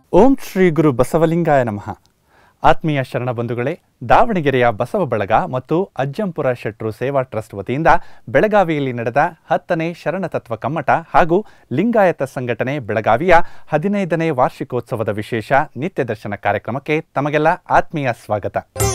ಓಂ ಶ್ರೀ ಗುರು ಬಸವಲಿಂಗಾಯ ನಮಃ ಆತ್ಮೀಯ ಶರಣ ಬಂಧುಗಳೇ ದಾವಣಗೆರೆಯ ಬಸವ ಬಳಗ ಮತ್ತು ಅಜ್ಜಂಪುರ ಶೆಟ್ರು ಸೇವಾ ಟ್ರಸ್ಟ್ ವತಿಯಿಂದ ಬೆಳಗಾವಿಯಲ್ಲಿ ನಡೆದ ಹತ್ತನೇ ಶರಣ ತತ್ವ ಕಮ್ಮಟ ಹಾಗೂ ಲಿಂಗಾಯತ ಸಂಘಟನೆ ಬೆಳಗಾವಿಯ ಹದಿನೈದನೇ ವಾರ್ಷಿಕೋತ್ಸವದ ವಿಶೇಷ ನಿತ್ಯ ದರ್ಶನ ಕಾರ್ಯಕ್ರಮಕ್ಕೆ ತಮಗೆಲ್ಲ ಆತ್ಮೀಯ ಸ್ವಾಗತ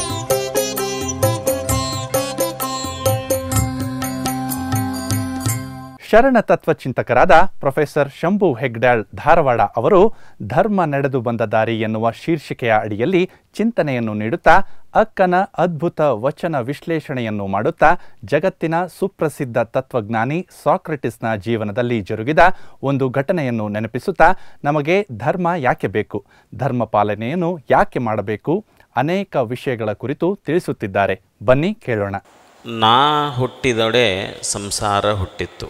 ಶರಣ ತತ್ವ ಚಿಂತಕರಾದ ಪ್ರೊಫೆಸರ್ ಶಂಭು ಹೆಗ್ಡಾಳ್ ಧಾರವಾಡ ಅವರು ಧರ್ಮ ನಡೆದು ಬಂದ ದಾರಿ ಎನ್ನುವ ಶೀರ್ಷಿಕೆಯ ಅಡಿಯಲ್ಲಿ ಚಿಂತನೆಯನ್ನು ನೀಡುತ್ತಾ ಅಕ್ಕನ ಅದ್ಭುತ ವಚನ ವಿಶ್ಲೇಷಣೆಯನ್ನು ಮಾಡುತ್ತಾ ಜಗತ್ತಿನ ಸುಪ್ರಸಿದ್ಧ ತತ್ವಜ್ಞಾನಿ ಸಾಕ್ರೆಟಿಸ್ನ ಜೀವನದಲ್ಲಿ ಜರುಗಿದ ಒಂದು ಘಟನೆಯನ್ನು ನೆನಪಿಸುತ್ತಾ ನಮಗೆ ಧರ್ಮ ಯಾಕೆ ಬೇಕು ಧರ್ಮ ಪಾಲನೆಯನ್ನು ಯಾಕೆ ಮಾಡಬೇಕು ಅನೇಕ ವಿಷಯಗಳ ಕುರಿತು ತಿಳಿಸುತ್ತಿದ್ದಾರೆ ಬನ್ನಿ ಕೇಳೋಣ ನಾ ಹುಟ್ಟಿದೊಡೆ ಸಂಸಾರ ಹುಟ್ಟಿತ್ತು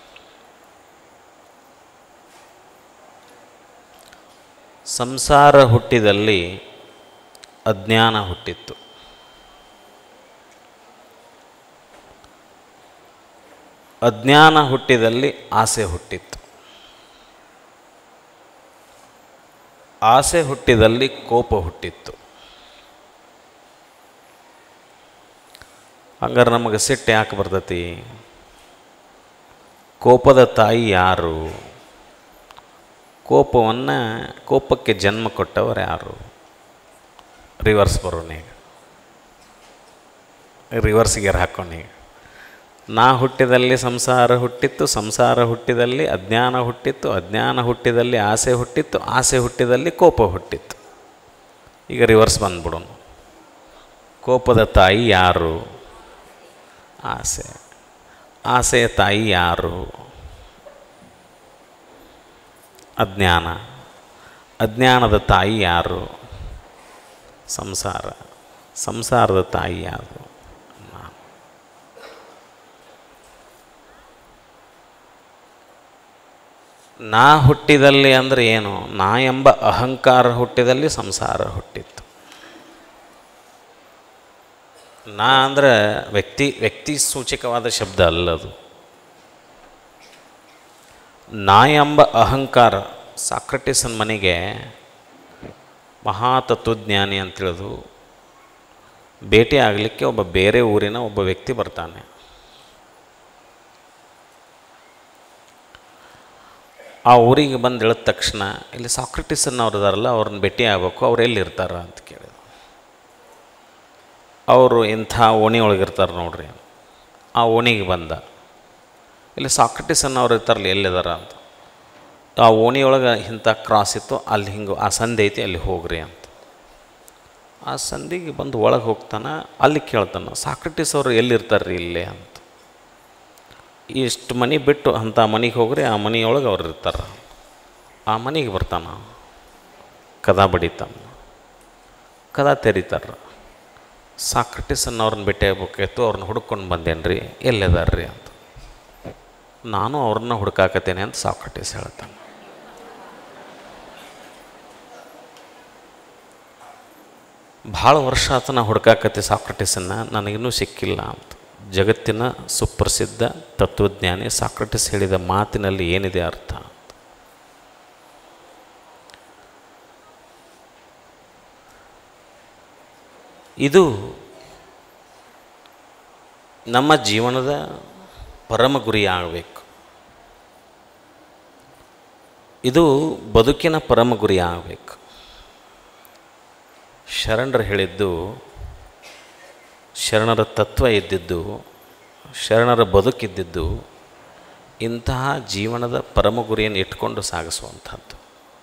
ಸಂಸಾರ ಹುಟ್ಟಿದಲ್ಲಿ ಅಜ್ಞಾನ ಹುಟ್ಟಿತ್ತು ಅಜ್ಞಾನ ಹುಟ್ಟಿದಲ್ಲಿ ಆಸೆ ಹುಟ್ಟಿತ್ತು ಆಸೆ ಹುಟ್ಟಿದಲ್ಲಿ ಕೋಪ ಹುಟ್ಟಿತ್ತು ಹಂಗಾರೆ ನಮಗೆ ಸಿಟ್ಟು ಯಾಕೆ ಬರ್ತೈತಿ ಕೋಪದ ತಾಯಿ ಯಾರು ಕೋಪವನ್ನು ಕೋಪಕ್ಕೆ ಜನ್ಮ ಕೊಟ್ಟವರು ಯಾರು ರಿವರ್ಸ್ ಬರೋಣ ಈಗ ರಿವರ್ಸ್ ಗೇರ್ ಹಾಕೋಣ ಈಗ ನಾ ಹುಟ್ಟಿದಲ್ಲಿ ಸಂಸಾರ ಹುಟ್ಟಿತ್ತು ಸಂಸಾರ ಹುಟ್ಟಿದಲ್ಲಿ ಅಜ್ಞಾನ ಹುಟ್ಟಿತ್ತು ಅಜ್ಞಾನ ಹುಟ್ಟಿದಲ್ಲಿ ಆಸೆ ಹುಟ್ಟಿತ್ತು ಆಸೆ ಹುಟ್ಟಿದಲ್ಲಿ ಕೋಪ ಹುಟ್ಟಿತ್ತು ಈಗ ರಿವರ್ಸ್ ಬಂದ್ಬಿಡೋಣ ಕೋಪದ ತಾಯಿ ಯಾರು ಆಸೆ ಆಸೆಯ ತಾಯಿ ಯಾರು ಅಜ್ಞಾನ ಅಜ್ಞಾನದ ತಾಯಿ ಯಾರು ಸಂಸಾರ ಸಂಸಾರದ ತಾಯಿ ಯಾರು ನಾನು ನಾ ಹುಟ್ಟಿದಲ್ಲಿ ಅಂದರೆ ಏನು ನಾ ಎಂಬ ಅಹಂಕಾರ ಹುಟ್ಟಿದಲ್ಲಿ ಸಂಸಾರ ಹುಟ್ಟಿತ್ತು ನಾ ಅಂದರೆ ವ್ಯಕ್ತಿ ವ್ಯಕ್ತಿ ಸೂಚಕವಾದ ಶಬ್ದ ಅಲ್ಲದು ನಾ ಎಂಬ ಅಹಂಕಾರ ಸಾಕ್ರಟಿಸನ್ ಮನೆಗೆ ಮಹಾತತ್ವಜ್ಞಾನಿ ಅಂತೇಳಿದು ಭೇಟಿ ಆಗಲಿಕ್ಕೆ ಒಬ್ಬ ಬೇರೆ ಊರಿನ ಒಬ್ಬ ವ್ಯಕ್ತಿ ಬರ್ತಾನೆ ಆ ಊರಿಗೆ ಬಂದು ಇಳಿದ ತಕ್ಷಣ ಇಲ್ಲಿ ಸಾಕ್ರಟಿಸನ್ ಅವ್ರು ಇದಾರಲ್ಲ ಅವ್ರನ್ನ ಭೇಟಿ ಆಗಬೇಕು ಅವ್ರು ಎಲ್ಲಿರ್ತಾರ ಅಂತ ಕೇಳಿದ್ರು ಅವರು ಇಂಥ ಓಣಿ ಒಳಗಿರ್ತಾರೆ ನೋಡ್ರಿ ಆ ಓಣಿಗೆ ಬಂದ ಇಲ್ಲಿ ಸಾಕ್ರಟಿಸನ್ ಅವ್ರು ಇರ್ತಾರಲ್ಲ ಎಲ್ಲಿದಾರ ಅಂತ ಆ ಓಣಿಯೊಳಗೆ ಇಂಥ ಕ್ರಾಸ್ ಇತ್ತು ಅಲ್ಲಿ ಹಿಂಗೆ ಆ ಸಂಧಿ ಐತಿ ಅಲ್ಲಿ ಹೋಗ್ರಿ ಅಂತ ಆ ಸಂಧಿಗೆ ಬಂದು ಒಳಗೆ ಹೋಗ್ತಾನೆ ಅಲ್ಲಿ ಕೇಳ್ತಾನೆ ಸಾಕ್ರಟಿಸ್ ಅವರು ಎಲ್ಲಿರ್ತಾರೆ ಇಲ್ಲೇ ಅಂತ ಇಷ್ಟು ಮನೆ ಬಿಟ್ಟು ಅಂಥ ಮನೆಗೆ ಹೋಗ್ರಿ ಆ ಮನೆಯೊಳಗೆ ಅವ್ರು ಇರ್ತಾರೆ ಆ ಮನೆಗೆ ಬರ್ತಾನ ಕದ ಬಡಿತಾನ ಕದ ತೆರಿತಾರ ಸಾಕ್ರಟಿಸನ್ ಅವ್ರನ್ನ ಭೇಟಿ ಆಗ್ಬೇಕಾಯ್ತು ಅವ್ರನ್ನ ಹುಡ್ಕೊಂಡು ಬಂದೇನು ರೀ ಎಲ್ಲಿದಾರ್ರಿ ಅಂತ ನಾನು ಅವ್ರನ್ನ ಹುಡುಕಾಕತ್ತೇನೆ ಅಂತ ಸಾಕ್ರಟಿಸ್ ಹೇಳ್ತಾನೆ ಭಾಳ ವರ್ಷ ಆತ ನಾ ಹುಡುಕಾಕತ್ತೆ ಸಾಕ್ರಟಿಸನ್ನು ನನಗಿನ್ನೂ ಸಿಕ್ಕಿಲ್ಲ ಅಂತ ಜಗತ್ತಿನ ಸುಪ್ರಸಿದ್ಧ ತತ್ವಜ್ಞಾನಿ ಸಾಕ್ರಟಿಸ್ ಹೇಳಿದ ಮಾತಿನಲ್ಲಿ ಏನಿದೆ ಅರ್ಥ ಅಂತ ಇದು ನಮ್ಮ ಜೀವನದ ಪರಮ ಗುರಿ ಆಗಬೇಕು ಇದು ಬದುಕಿನ ಪರಮ ಗುರಿ ಆಗಬೇಕು ಶರಣರು ಹೇಳಿದ್ದು ಶರಣರ ತತ್ವ ಇದ್ದಿದ್ದು ಶರಣರ ಬದುಕಿದ್ದಿದ್ದು ಇಂತಹ ಜೀವನದ ಪರಮ ಗುರಿಯನ್ನು ಇಟ್ಕೊಂಡು ಸಾಗಿಸುವಂಥದ್ದು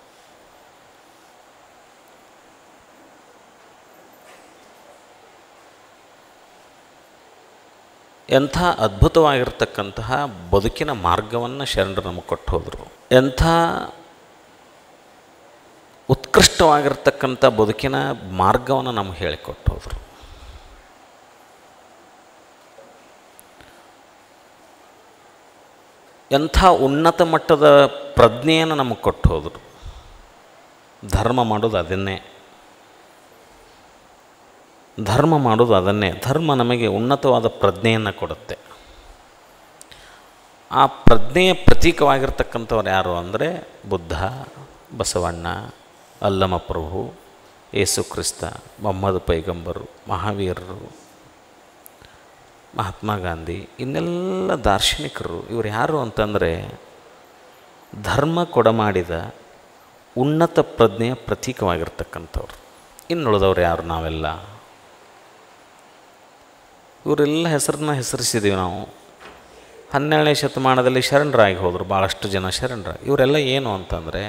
ಎಂಥ ಅದ್ಭುತವಾಗಿರ್ತಕ್ಕಂತಹ ಬದುಕಿನ ಮಾರ್ಗವನ್ನು ಶರಣರು ನಮಗೆ ಕೊಟ್ಟು ಹೋದರು ಎಂಥ ಉತ್ಕೃಷ್ಟವಾಗಿರ್ತಕ್ಕಂಥ ಬದುಕಿನ ಮಾರ್ಗವನ್ನು ನಮಗೆ ಹೇಳಿಕೊಟ್ಟು ಹೋದರು ಎಂಥ ಉನ್ನತ ಮಟ್ಟದ ಪ್ರಜ್ಞೆಯನ್ನು ನಮಗೆ ಕೊಟ್ಟು ಹೋದರು ಧರ್ಮ ಮಾಡೋದು ಅದನ್ನೇ ಧರ್ಮ ಮಾಡೋದು ಅದನ್ನೇ ಧರ್ಮ ನಮಗೆ ಉನ್ನತವಾದ ಪ್ರಜ್ಞೆಯನ್ನು ಕೊಡುತ್ತೆ ಆ ಪ್ರಜ್ಞೆಯ ಪ್ರತೀಕವಾಗಿರ್ತಕ್ಕಂಥವ್ರು ಯಾರು ಅಂದರೆ ಬುದ್ಧ ಬಸವಣ್ಣ ಅಲ್ಲಮ ಪ್ರಭು ಯೇಸು ಕ್ರಿಸ್ತ ಮೊಹಮ್ಮದ್ ಪೈಗಂಬರು ಮಹಾವೀರರು ಮಹಾತ್ಮ ಗಾಂಧಿ ಇನ್ನೆಲ್ಲ ದಾರ್ಶನಿಕರು ಇವರು ಯಾರು ಅಂತಂದರೆ ಧರ್ಮ ಕೊಡಮಾಡಿದ ಉನ್ನತ ಪ್ರಜ್ಞೆಯ ಪ್ರತೀಕವಾಗಿರ್ತಕ್ಕಂಥವ್ರು ಇನ್ನುಳಿದವ್ರು ಯಾರು ನಾವೆಲ್ಲ ಇವರೆಲ್ಲ ಹೆಸರನ್ನ ಹೆಸರಿಸಿದ್ದೀವಿ ನಾವು ಹನ್ನೆರಡನೇ ಶತಮಾನದಲ್ಲಿ ಶರಣರಾಗಿ ಹೋದರು ಭಾಳಷ್ಟು ಜನ ಶರಣರ ಇವರೆಲ್ಲ ಏನು ಅಂತಂದರೆ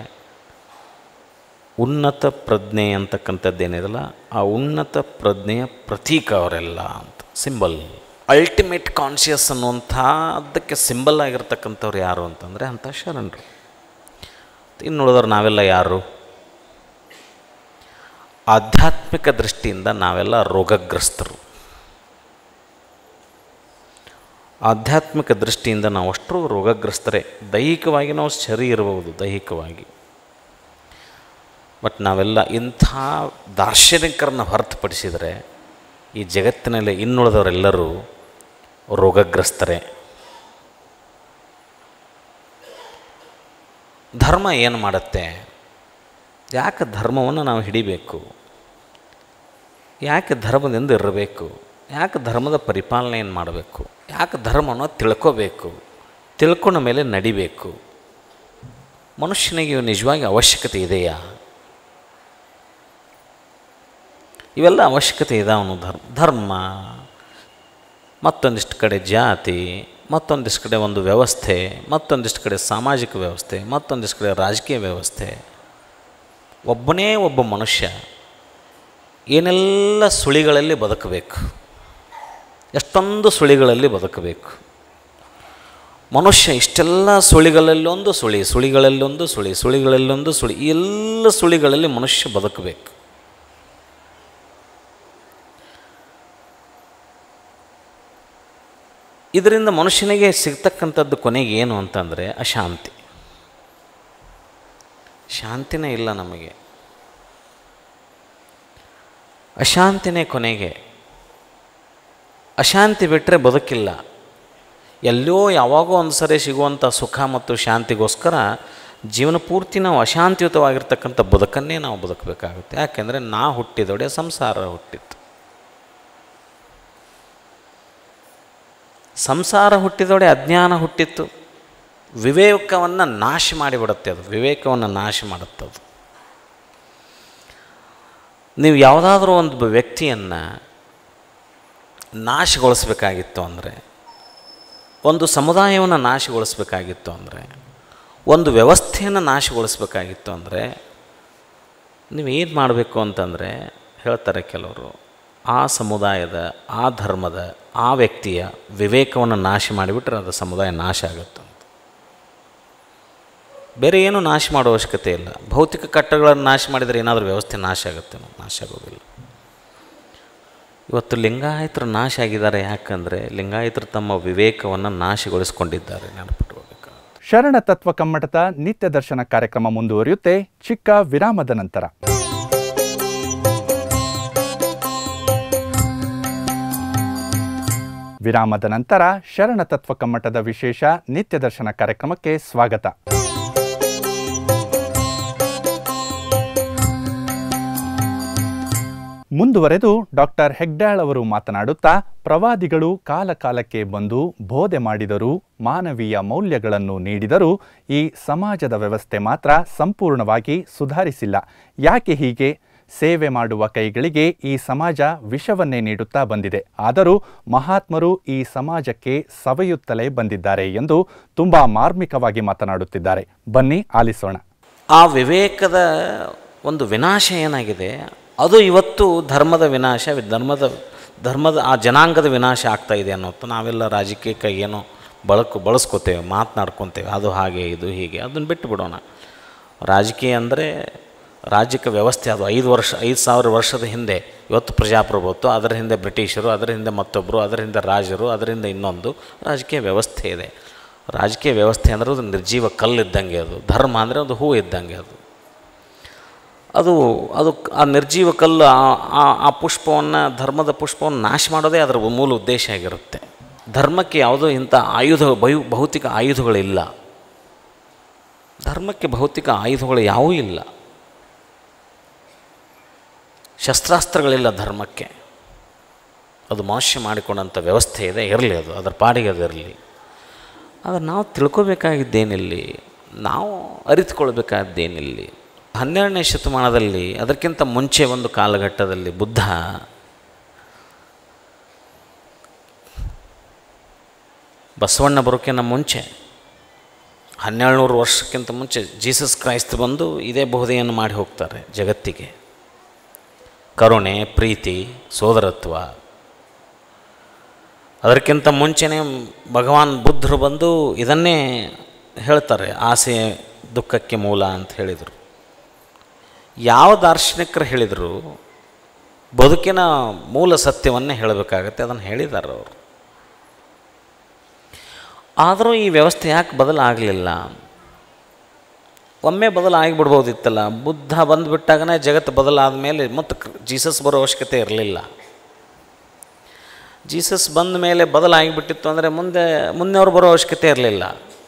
ಉನ್ನತ ಪ್ರಜ್ಞೆ ಅಂತಕ್ಕಂಥದ್ದೇನಿದೆಯಲ್ಲ ಆ ಉನ್ನತ ಪ್ರಜ್ಞೆಯ ಪ್ರತೀಕ ಅವರೆಲ್ಲ ಅಂತ ಸಿಂಬಲ್ ಅಲ್ಟಿಮೇಟ್ ಕಾನ್ಷಿಯಸ್ ಅನ್ನುವಂಥದ್ದಕ್ಕೆ ಸಿಂಬಲ್ ಆಗಿರ್ತಕ್ಕಂಥವ್ರು ಯಾರು ಅಂತಂದರೆ ಅಂಥ ಶರಣರು ಇನ್ನುಳಿದವ್ರು ನಾವೆಲ್ಲ ಯಾರು ಆಧ್ಯಾತ್ಮಿಕ ದೃಷ್ಟಿಯಿಂದ ನಾವೆಲ್ಲ ರೋಗಗ್ರಸ್ತರು ಆಧ್ಯಾತ್ಮಿಕ ದೃಷ್ಟಿಯಿಂದ ನಾವು ಅಷ್ಟರೂ ರೋಗಗ್ರಸ್ತರೇ ದೈಹಿಕವಾಗಿ ನಾವು ಸರಿ ಇರಬಹುದು ದೈಹಿಕವಾಗಿ ಬಟ್ ನಾವೆಲ್ಲ ಇಂಥ ದಾರ್ಶನಿಕರನ್ನು ಹೊರತುಪಡಿಸಿದರೆ ಈ ಜಗತ್ತಿನಲ್ಲಿ ಇನ್ನುಳಿದವರೆಲ್ಲರೂ ರೋಗಗ್ರಸ್ತರೇ ಧರ್ಮ ಏನು ಮಾಡುತ್ತೆ ಯಾಕೆ ಧರ್ಮವನ್ನು ನಾವು ಹಿಡಿಬೇಕು ಯಾಕೆ ಧರ್ಮದಿಂದ ಇರಬೇಕು ಯಾಕೆ ಧರ್ಮದ ಪರಿಪಾಲನೆಯನ್ನು ಮಾಡಬೇಕು ಯಾಕೆ ಧರ್ಮವನ್ನು ತಿಳ್ಕೋಬೇಕು ತಿಳ್ಕೊಂಡ ಮೇಲೆ ನಡಿಬೇಕು ಮನುಷ್ಯನಿಗೆ ಇವು ನಿಜವಾಗಿ ಅವಶ್ಯಕತೆ ಇದೆಯಾ ಇವೆಲ್ಲ ಅವಶ್ಯಕತೆ ಇದಾವನು ಧರ್ಮ ಧರ್ಮ ಮತ್ತೊಂದಿಷ್ಟು ಕಡೆ ಜಾತಿ ಮತ್ತೊಂದಿಷ್ಟು ಕಡೆ ಒಂದು ವ್ಯವಸ್ಥೆ ಮತ್ತೊಂದಿಷ್ಟು ಕಡೆ ಸಾಮಾಜಿಕ ವ್ಯವಸ್ಥೆ ಮತ್ತೊಂದಿಷ್ಟು ಕಡೆ ರಾಜಕೀಯ ವ್ಯವಸ್ಥೆ ಒಬ್ಬನೇ ಒಬ್ಬ ಮನುಷ್ಯ ಏನೆಲ್ಲ ಸುಳಿಗಳಲ್ಲಿ ಬದುಕಬೇಕು ಎಷ್ಟೊಂದು ಸುಳಿಗಳಲ್ಲಿ ಬದುಕಬೇಕು ಮನುಷ್ಯ ಇಷ್ಟೆಲ್ಲ ಸುಳಿಗಳಲ್ಲೊಂದು ಸುಳಿ ಸುಳಿಗಳಲ್ಲೊಂದು ಸುಳಿ ಸುಳಿಗಳಲ್ಲೊಂದು ಸುಳಿ ಈ ಎಲ್ಲ ಸುಳಿಗಳಲ್ಲಿ ಮನುಷ್ಯ ಬದುಕಬೇಕು ಇದರಿಂದ ಮನುಷ್ಯನಿಗೆ ಸಿಗ್ತಕ್ಕಂಥದ್ದು ಕೊನೆಗೆ ಏನು ಅಂತಂದರೆ ಅಶಾಂತಿ ಶಾಂತಿನೇ ಇಲ್ಲ ನಮಗೆ ಅಶಾಂತಿನೇ ಕೊನೆಗೆ ಅಶಾಂತಿ ಬಿಟ್ಟರೆ ಬದುಕಿಲ್ಲ ಎಲ್ಲೋ ಯಾವಾಗೋ ಒಂದು ಸರಿ ಸಿಗುವಂಥ ಸುಖ ಮತ್ತು ಶಾಂತಿಗೋಸ್ಕರ ಜೀವನ ಪೂರ್ತಿ ನಾವು ಅಶಾಂತಿಯುತವಾಗಿರ್ತಕ್ಕಂಥ ಬದುಕನ್ನೇ ನಾವು ಬದುಕಬೇಕಾಗುತ್ತೆ ಯಾಕೆಂದರೆ ನಾ ಹುಟ್ಟಿದೊಡೆ ಸಂಸಾರ ಹುಟ್ಟಿತ್ತು ಸಂಸಾರ ಹುಟ್ಟಿದೊಡೆ ಅಜ್ಞಾನ ಹುಟ್ಟಿತ್ತು ವಿವೇಕವನ್ನು ನಾಶ ಮಾಡಿಬಿಡುತ್ತೆ ಅದು ವಿವೇಕವನ್ನು ನಾಶ ಮಾಡುತ್ತೆ ಅದು ನೀವು ಯಾವುದಾದ್ರೂ ಒಂದು ವ್ಯಕ್ತಿಯನ್ನು ನಾಶಗೊಳಿಸ್ಬೇಕಾಗಿತ್ತು ಅಂದರೆ ಒಂದು ಸಮುದಾಯವನ್ನು ನಾಶಗೊಳಿಸ್ಬೇಕಾಗಿತ್ತು ಅಂದರೆ ಒಂದು ವ್ಯವಸ್ಥೆಯನ್ನು ನಾಶಗೊಳಿಸ್ಬೇಕಾಗಿತ್ತು ಅಂದರೆ ನೀವು ಏನು ಮಾಡಬೇಕು ಅಂತಂದರೆ ಹೇಳ್ತಾರೆ ಕೆಲವರು ಆ ಸಮುದಾಯದ ಆ ಧರ್ಮದ ಆ ವ್ಯಕ್ತಿಯ ವಿವೇಕವನ್ನು ನಾಶ ಮಾಡಿಬಿಟ್ರೆ ಅದು ಸಮುದಾಯ ನಾಶ ಆಗುತ್ತೆ ಅಂತ ಬೇರೆ ಏನೂ ನಾಶ ಮಾಡೋ ಅವಶ್ಯಕತೆ ಇಲ್ಲ ಭೌತಿಕ ಕಟ್ಟಗಳನ್ನು ನಾಶ ಮಾಡಿದರೆ ಏನಾದರೂ ವ್ಯವಸ್ಥೆ ನಾಶ ಆಗುತ್ತೆ ನಾಶ ಆಗೋದಿಲ್ಲ ಇವತ್ತು ಲಿಂಗಾಯತರು ನಾಶ ಆಗಿದ್ದಾರೆ ಯಾಕಂದರೆ ಲಿಂಗಾಯತರು ತಮ್ಮ ವಿವೇಕವನ್ನು ನಾಶಗೊಳಿಸ್ಕೊಂಡಿದ್ದಾರೆ ನೆನಪಿಟ್ಕೋಬೇಕು ಶರಣ ತತ್ವ ಕಮ್ಮಟದ ನಿತ್ಯ ದರ್ಶನ ಕಾರ್ಯಕ್ರಮ ಮುಂದುವರಿಯುತ್ತೆ ಚಿಕ್ಕ ವಿರಾಮದ ನಂತರ ವಿರಾಮದ ನಂತರ ಶರಣ ತತ್ವ ಕಮ್ಮಟದ ವಿಶೇಷ ನಿತ್ಯ ದರ್ಶನ ಕಾರ್ಯಕ್ರಮಕ್ಕೆ ಸ್ವಾಗತ ಮುಂದುವರೆದು ಡಾಕ್ಟರ್ ಹೆಗ್ಡಾಳ್ ಅವರು ಮಾತನಾಡುತ್ತಾ ಪ್ರವಾದಿಗಳು ಕಾಲ ಕಾಲಕ್ಕೆ ಬಂದು ಬೋಧೆ ಮಾಡಿದರೂ ಮಾನವೀಯ ಮೌಲ್ಯಗಳನ್ನು ನೀಡಿದರೂ ಈ ಸಮಾಜದ ವ್ಯವಸ್ಥೆ ಮಾತ್ರ ಸಂಪೂರ್ಣವಾಗಿ ಸುಧಾರಿಸಿಲ್ಲ ಯಾಕೆ ಹೀಗೆ ಸೇವೆ ಮಾಡುವ ಕೈಗಳಿಗೆ ಈ ಸಮಾಜ ವಿಷವನ್ನೇ ನೀಡುತ್ತಾ ಬಂದಿದೆ ಆದರೂ ಮಹಾತ್ಮರು ಈ ಸಮಾಜಕ್ಕೆ ಸವೆಯುತ್ತಲೇ ಬಂದಿದ್ದಾರೆ ಎಂದು ತುಂಬಾ ಮಾರ್ಮಿಕವಾಗಿ ಮಾತನಾಡುತ್ತಿದ್ದಾರೆ ಬನ್ನಿ ಆಲಿಸೋಣ ಆ ವಿವೇಕದ ಒಂದು ವಿನಾಶ ಏನಾಗಿದೆ ಅದು ಇವತ್ತು ಧರ್ಮದ ವಿನಾಶ ಧರ್ಮದ ಧರ್ಮದ ಆ ಜನಾಂಗದ ವಿನಾಶ ಆಗ್ತಾ ಇದೆ ಅನ್ನೋದು ನಾವೆಲ್ಲ ರಾಜಕೀಯಕ್ಕೆ ಏನೋ ಬಳಕು ಬಳಸ್ಕೋತೇವೆ ಮಾತನಾಡ್ಕೊತೇವೆ ಅದು ಹಾಗೆ ಇದು ಹೀಗೆ ಅದನ್ನು ಬಿಟ್ಟು ಬಿಡೋಣ ರಾಜಕೀಯ ಅಂದರೆ ರಾಜ್ಯಕ್ಕೆ ವ್ಯವಸ್ಥೆ ಅದು ಐದು ವರ್ಷ ಐದು ಸಾವಿರ ವರ್ಷದ ಹಿಂದೆ ಇವತ್ತು ಪ್ರಜಾಪ್ರಭುತ್ವ ಅದರ ಹಿಂದೆ ಬ್ರಿಟಿಷರು ಅದರ ಹಿಂದೆ ಮತ್ತೊಬ್ಬರು ಅದರ ಹಿಂದೆ ರಾಜರು ಅದರಿಂದ ಇನ್ನೊಂದು ರಾಜಕೀಯ ವ್ಯವಸ್ಥೆ ಇದೆ ರಾಜಕೀಯ ವ್ಯವಸ್ಥೆ ಅಂದರೆ ಅದು ನಿರ್ಜೀವ ಕಲ್ಲು ಇದ್ದಂಗೆ ಅದು ಧರ್ಮ ಅಂದರೆ ಒಂದು ಹೂ ಇದ್ದಂಗೆ ಅದು ಅದು ಅದು ಆ ನಿರ್ಜೀವ ಕಲ್ಲು ಆ- ಆ ಆ ಪುಷ್ಪವನ್ನು ಧರ್ಮದ ಪುಷ್ಪವನ್ನು ನಾಶ ಮಾಡೋದೇ ಅದರ ಮೂಲ ಉದ್ದೇಶ ಆಗಿರುತ್ತೆ ಧರ್ಮಕ್ಕೆ ಯಾವುದೋ ಇಂಥ ಆಯುಧ ಬಯು ಭೌತಿಕ ಆಯುಧಗಳಿಲ್ಲ ಧರ್ಮಕ್ಕೆ ಭೌತಿಕ ಆಯುಧಗಳು ಯಾವೂ ಇಲ್ಲ ಶಸ್ತ್ರಾಸ್ತ್ರಗಳಿಲ್ಲ ಧರ್ಮಕ್ಕೆ ಅದು ಮನುಷ್ಯ ಮಾಡಿಕೊಂಡಂಥ ವ್ಯವಸ್ಥೆ ಇದೆ ಇರಲಿ ಅದು ಅದರ ಪಾಡಿಗೆ ಅದು ಇರಲಿ ಆದರೆ ನಾವು ತಿಳ್ಕೊಬೇಕಾಗಿದ್ದೇನಿಲ್ಲಿ ನಾವು ಅರಿತುಕೊಳ್ಬೇಕಾದ್ದೇನಿಲ್ಲಿ ಹನ್ನೆರಡನೇ ಶತಮಾನದಲ್ಲಿ ಅದಕ್ಕಿಂತ ಮುಂಚೆ ಒಂದು ಕಾಲಘಟ್ಟದಲ್ಲಿ ಬುದ್ಧ ಬಸವಣ್ಣ ಬರೋಕ್ಕಿಂತ ಮುಂಚೆ ಹನ್ನೆರಡುನೂರು ವರ್ಷಕ್ಕಿಂತ ಮುಂಚೆ ಜೀಸಸ್ ಕ್ರೈಸ್ತ ಬಂದು ಇದೇ ಬೋಧೆಯನ್ನು ಮಾಡಿ ಹೋಗ್ತಾರೆ ಜಗತ್ತಿಗೆ ಕರುಣೆ ಪ್ರೀತಿ ಸೋದರತ್ವ ಅದಕ್ಕಿಂತ ಮುಂಚೆನೇ ಭಗವಾನ್ ಬುದ್ಧರು ಬಂದು ಇದನ್ನೇ ಹೇಳ್ತಾರೆ ಆಸೆ ದುಃಖಕ್ಕೆ ಮೂಲ ಅಂತ ಹೇಳಿದರು ಯಾವ ದಾರ್ಶನಿಕರು ಹೇಳಿದರು ಬದುಕಿನ ಮೂಲ ಸತ್ಯವನ್ನೇ ಹೇಳಬೇಕಾಗತ್ತೆ ಅದನ್ನು ಹೇಳಿದ್ದಾರೆ ಅವರು ಆದರೂ ಈ ವ್ಯವಸ್ಥೆ ಯಾಕೆ ಬದಲಾಗಲಿಲ್ಲ ಒಮ್ಮೆ ಬದಲಾಗಿಬಿಡ್ಬೋದಿತ್ತಲ್ಲ ಬುದ್ಧ ಬಂದುಬಿಟ್ಟಾಗನೇ ಜಗತ್ತು ಬದಲಾದ ಮೇಲೆ ಮತ್ತು ಜೀಸಸ್ ಬರೋ ಅವಶ್ಯಕತೆ ಇರಲಿಲ್ಲ ಜೀಸಸ್ ಬಂದ ಮೇಲೆ ಬದಲಾಗಿಬಿಟ್ಟಿತ್ತು ಅಂದರೆ ಮುಂದೆ ಮುಂದೆ ಅವ್ರು ಬರೋ ಅವಶ್ಯಕತೆ ಇರಲಿಲ್ಲ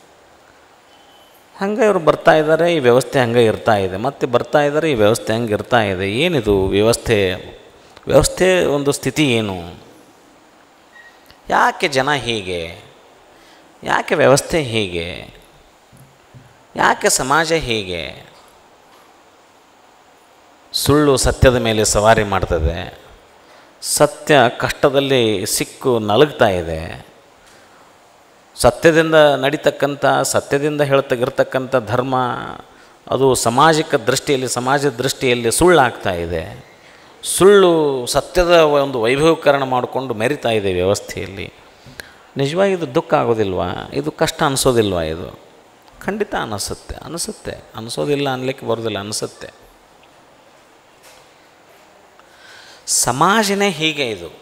ಹಂಗೆ ಇವರು ಬರ್ತಾ ಇದ್ದಾರೆ ಈ ವ್ಯವಸ್ಥೆ ಹಂಗೆ ಇರ್ತಾ ಇದೆ ಮತ್ತೆ ಬರ್ತಾ ಇದ್ದಾರೆ ಈ ವ್ಯವಸ್ಥೆ ಹಂಗೆ ಇರ್ತಾ ಇದೆ ಏನಿದು ವ್ಯವಸ್ಥೆ ವ್ಯವಸ್ಥೆ ಒಂದು ಸ್ಥಿತಿ ಏನು ಯಾಕೆ ಜನ ಹೀಗೆ ಯಾಕೆ ವ್ಯವಸ್ಥೆ ಹೀಗೆ ಯಾಕೆ ಸಮಾಜ ಹೀಗೆ ಸುಳ್ಳು ಸತ್ಯದ ಮೇಲೆ ಸವಾರಿ ಮಾಡ್ತದೆ ಸತ್ಯ ಕಷ್ಟದಲ್ಲಿ ಸಿಕ್ಕು ನಲಗ್ತಾ ಇದೆ ಸತ್ಯದಿಂದ ನಡೀತಕ್ಕಂಥ ಸತ್ಯದಿಂದ ಹೇಳ್ತಗಿರ್ತಕ್ಕಂಥ ಧರ್ಮ ಅದು ಸಾಮಾಜಿಕ ದೃಷ್ಟಿಯಲ್ಲಿ ಸಮಾಜದ ದೃಷ್ಟಿಯಲ್ಲಿ ಸುಳ್ಳಾಗ್ತಾ ಇದೆ ಸುಳ್ಳು ಸತ್ಯದ ಒಂದು ವೈಭವೀಕರಣ ಮಾಡಿಕೊಂಡು ಮೆರಿತಾ ಇದೆ ವ್ಯವಸ್ಥೆಯಲ್ಲಿ ನಿಜವಾಗಿ ಇದು ದುಃಖ ಆಗೋದಿಲ್ವಾ ಇದು ಕಷ್ಟ ಅನಿಸೋದಿಲ್ವಾ ಇದು ಖಂಡಿತ ಅನಿಸುತ್ತೆ ಅನಿಸುತ್ತೆ ಅನಿಸೋದಿಲ್ಲ ಅನ್ಲಿಕ್ಕೆ ಬರೋದಿಲ್ಲ ಅನಿಸುತ್ತೆ ಸಮಾಜನೇ ಹೀಗೆ ಇದು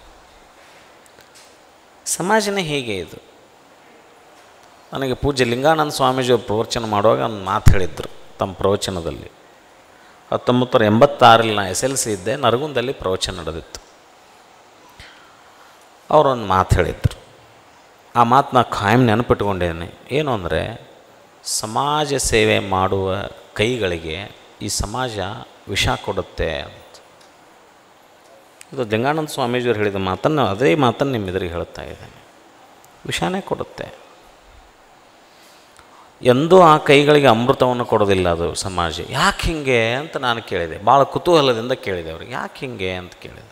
ಸಮಾಜನೇ ಹೀಗೆ ಇದು ನನಗೆ ಪೂಜ್ಯ ಲಿಂಗಾನಂದ ಸ್ವಾಮೀಜಿಯವರು ಪ್ರವಚನ ಮಾಡುವಾಗ ಒಂದು ಮಾತು ಹೇಳಿದ್ರು ತಮ್ಮ ಪ್ರವಚನದಲ್ಲಿ ಹತ್ತೊಂಬತ್ತು ನೂರ ಎಂಬತ್ತಾರಲ್ಲಿ ನಾನು ಎಸ್ ಎಲ್ ಸಿ ಇದ್ದೆ ನರಗುಂದಲ್ಲಿ ಪ್ರವಚನ ನಡೆದಿತ್ತು ಅವರೊಂದು ಮಾತು ಹೇಳಿದರು ಆ ಮಾತು ನಾ ಖಾಯಂ ನೆನಪಿಟ್ಕೊಂಡೇನೆ ಏನು ಅಂದರೆ ಸಮಾಜ ಸೇವೆ ಮಾಡುವ ಕೈಗಳಿಗೆ ಈ ಸಮಾಜ ವಿಷ ಕೊಡುತ್ತೆ ಅಂತ ಇದು ಲಿಂಗಾನಂದ ಸ್ವಾಮೀಜಿಯವರು ಹೇಳಿದ ಮಾತನ್ನು ಅದೇ ಮಾತನ್ನು ನಿಮ್ಮ ಎದುರಿಗೆ ಹೇಳ್ತಾ ಇದ್ದೇನೆ ವಿಷಾನೇ ಕೊಡುತ್ತೆ ಎಂದೂ ಆ ಕೈಗಳಿಗೆ ಅಮೃತವನ್ನು ಕೊಡೋದಿಲ್ಲ ಅದು ಸಮಾಜ ಯಾಕೆ ಹಿಂಗೆ ಅಂತ ನಾನು ಕೇಳಿದೆ ಭಾಳ ಕುತೂಹಲದಿಂದ ಕೇಳಿದೆ ಅವ್ರಿಗೆ ಯಾಕೆ ಹಿಂಗೆ ಅಂತ ಕೇಳಿದೆ